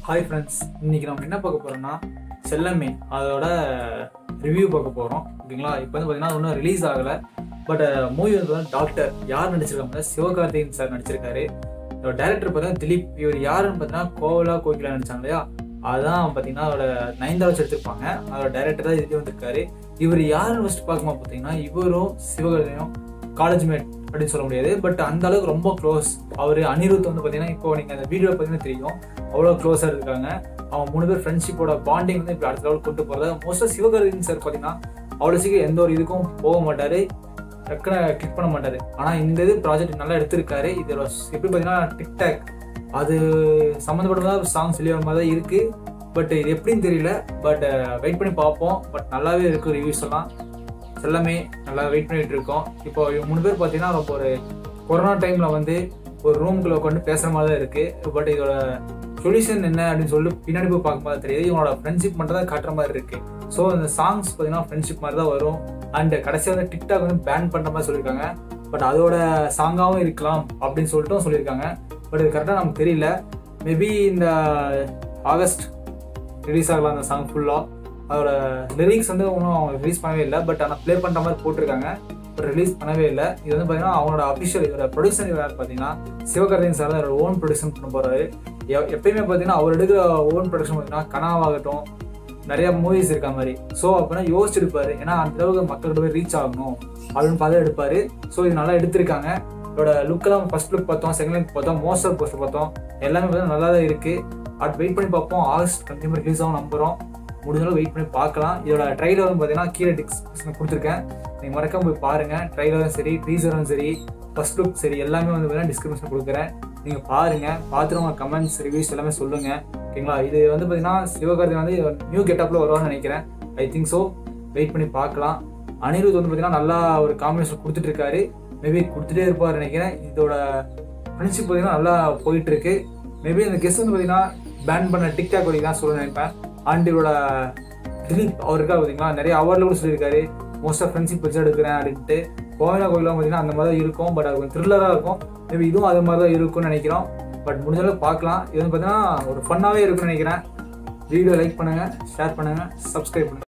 hi friends இன்னைக்கு நம்ம என்ன பார்க்க போறோம்னா செல்லமே அதோட ரிவ்யூ பார்க்க போறோம் ஓகேங்களா இப்போ வந்து பார்த்தீங்கன்னா இன்னும் ரிலீஸ் ஆகலை பட் மூவி வந்து பார்த்தீங்கன்னா டாக்டர் யார் நடிச்சிருக்காங்க சிவகார்த்திகேயன் சார் நடிச்சிருக்காரு இதோட டேரக்டர் பார்த்தீங்கன்னா திலீப் இவர் யாருன்னு பார்த்தீங்கன்னா கோவலா கோகிலா நடிச்சாங்க இல்லையா அதான் பார்த்தீங்கன்னா அதோட நைன்தா வச்சு எடுத்திருப்பாங்க அதோட டேரக்டர் தான் இதுலேயே வந்திருக்காரு இவர் யாருன்னு ஃபஸ்ட்டு பார்க்கும்போது பார்த்தீங்கன்னா இவரும் சிவகார்த்தியும் காலேஜ் மேட் அப்படின்னு சொல்ல முடியாது பட் அந்த அளவுக்கு ரொம்ப க்ளோஸ் அவர் அனிருத் வந்து பார்த்தீங்கன்னா இப்போ நீங்கள் அந்த வீடியோ பார்த்தீங்கன்னா தெரியும் அவ்வளோ க்ளோஸாக இருக்காங்க அவங்க மூணு பேர் ஃப்ரெண்ட்ஷிப்போட பாண்டிங் வந்து இப்போ அடுத்த லெவல் கொண்டு போகிறத மோஸ்ட்டாக சிவகார்த்திகேயன் சார் பார்த்தீங்கன்னா அவ்வளோ சீக்கிரம் எந்த ஒரு இதுக்கும் போக மாட்டார் டக்குன்னு கிளிக் பண்ண மாட்டார் ஆனால் இந்த இது ப்ராஜெக்ட் நல்லா எடுத்திருக்காரு இது எப்படி பார்த்தீங்கன்னா டிக்டாக் அது சம்மந்தப்பட்டதாக சாங்ஸ் வெளியே வர மாதிரி தான் இருக்குது பட் இது எப்படின்னு தெரியல பட் வெயிட் பண்ணி பார்ப்போம் பட் நல்லாவே இருக்குது ரிவ்யூஸ் எல்லாம் எல்லாமே நல்லா வெயிட் பண்ணிட்டு இருக்கோம் இப்போ இவங்க மூணு பேர் பார்த்தீங்கன்னா ரொம்ப ஒரு கொரோனா டைமில் வந்து ஒரு ரூம்குள்ளே உட்காந்து பேசுகிற மாதிரி தான் இருக்குது பட் இதோட சொல்யூஷன் என்ன அப்படின்னு சொல்லி பின்னாடி போய் பார்க்கும்போது தெரியுது இவனோட ஃப்ரெண்ட்ஷிப் மட்டும் தான் காட்டுற மாதிரி இருக்கு ஸோ இந்த சாங்ஸ் பார்த்தீங்கன்னா ஃப்ரெண்ட்ஷிப் மாதிரி தான் வரும் அண்ட் கடைசியாக வந்து டிக்டாக் வந்து பேன் பண்ணுற மாதிரி சொல்லியிருக்காங்க பட் அதோட சாங்காகவும் இருக்கலாம் அப்படின்னு சொல்லிட்டும் சொல்லியிருக்காங்க பட் இது கரெக்டாக நமக்கு தெரியல மேபி இந்த ஆகஸ்ட் ரிலீஸ் ஆகலாம் அந்த சாங் ஃபுல்லாக அதோட லிரிக்ஸ் வந்து ஒன்றும் ரிலீஸ் பண்ணவே இல்லை பட் ஆனால் ப்ளே பண்ணுற மாதிரி போட்டிருக்காங்க பட் ரிலீஸ் பண்ணவே இல்லை இது வந்து பார்த்தீங்கன்னா அவனோட அஃபிஷியல் இதோட ப்ரொடியூசர் யார் பார்த்தீங்கன்னா சிவகார்த்திகேயன் சார் தான் ஓன் ப்ரொடியூஷன் பண்ண போகிறாரு எப்பயுமே பார்த்தீங்கன்னா அவர் எடுக்கிற ஓன் ப்ரொடக்ஷன் பார்த்தீங்கன்னா கனாவாகட்டும் நிறைய மூவிஸ் இருக்க மாதிரி ஸோ அப்படின்னா யோசிச்சிருப்பாரு ஏன்னா அந்த அளவுக்கு மக்கள்கிட்ட போய் ரீச் ஆகணும் அப்படின்னு பார்த்து எடுப்பாரு ஸோ இது நல்லா எடுத்திருக்காங்க இதோட லுக்கெல்லாம் ஃபர்ஸ்ட் லுக் பார்த்தோம் செகண்ட் லுக் பார்த்தோம் மோஸ்டர் போஸ்டர் பார்த்தோம் எல்லாமே பார்த்தா நல்லா தான் இருக்கு அட் வெயிட் பண்ணி பார்ப்போம் ஆகஸ்ட் கண்டிப்பாக ரிலீஸ் ஆகும் நம்புறோம் முடிஞ்சாலும் வெயிட் பண்ணி பார்க்கலாம் இதோட ட்ரைலர் வந்து பார்த்தீங்கன்னா கீழே டிஸ்கிரிப்ஷன் கொடுத்துருக்கேன் நீங்கள் மறக்காம போய் பாருங்க ட்ரைலரும் சரி டீசரும் சரி ஃபர்ஸ்ட் லுக் சரி எல்லாமே வந்து பார்த்தீங்கன்னா டிஸ்கிரிப்ஷன் கொடுக்குறேன் நீங்கள் பாருங்க பார்த்துட்டு உங்கள் கமெண்ட்ஸ் ரிவ்யூஸ் எல்லாமே சொல்லுங்க ஓகேங்களா இது வந்து பார்த்தீங்கன்னா சிவகார்த்திகேயன் வந்து நியூ கெட்டப்பில் வருவான்னு நினைக்கிறேன் ஐ திங்க் ஸோ வெயிட் பண்ணி பார்க்கலாம் அனிருத் வந்து பார்த்தீங்கன்னா நல்லா ஒரு காம்பினேஷன் கொடுத்துட்டு இருக்காரு மேபி கொடுத்துட்டே இருப்பார் நினைக்கிறேன் இதோட ஃப்ரெண்ட்ஷிப் பார்த்தீங்கன்னா நல்லா போயிட்டு இருக்கு மேபி இந்த கெஸ்ட் வந்து பார்த்தீங்கன்னா பேன் பண்ண டிக்டாக் வரைக்கும் தான் சொல்ல நினைப்பேன் அண்ட் இவரோட திலீப் அவர் இருக்கா பார்த்தீங்களா நிறைய அவார்டில் கூட சொல்லியிருக்காரு மோஸ்ட் ஆஃப் ஃப்ரெண்ட்ஷிப் வச்சு எடுக்கிறேன் அப்படின்ட்டு கோவிலா கோயிலாம் பார்த்தீங்கன்னா அந்த மாதிரி தான் இருக்கும் பட் அது கொஞ்சம் த்ரில்லராக இருக்கும் மேபி இதுவும் அது மாதிரி தான் இருக்கும்னு நினைக்கிறோம் பட் முடிஞ்ச அளவுக்கு பார்க்கலாம் இது வந்து பார்த்தீங்கன்னா ஒரு ஃபன்னாகவே இருக்கும்னு நினைக்கிறேன் வீடியோ லைக் பண்ணுங்கள் ஷேர் பண்ணுங்கள் சப்ஸ்கிரைப் பண்ணுங்கள்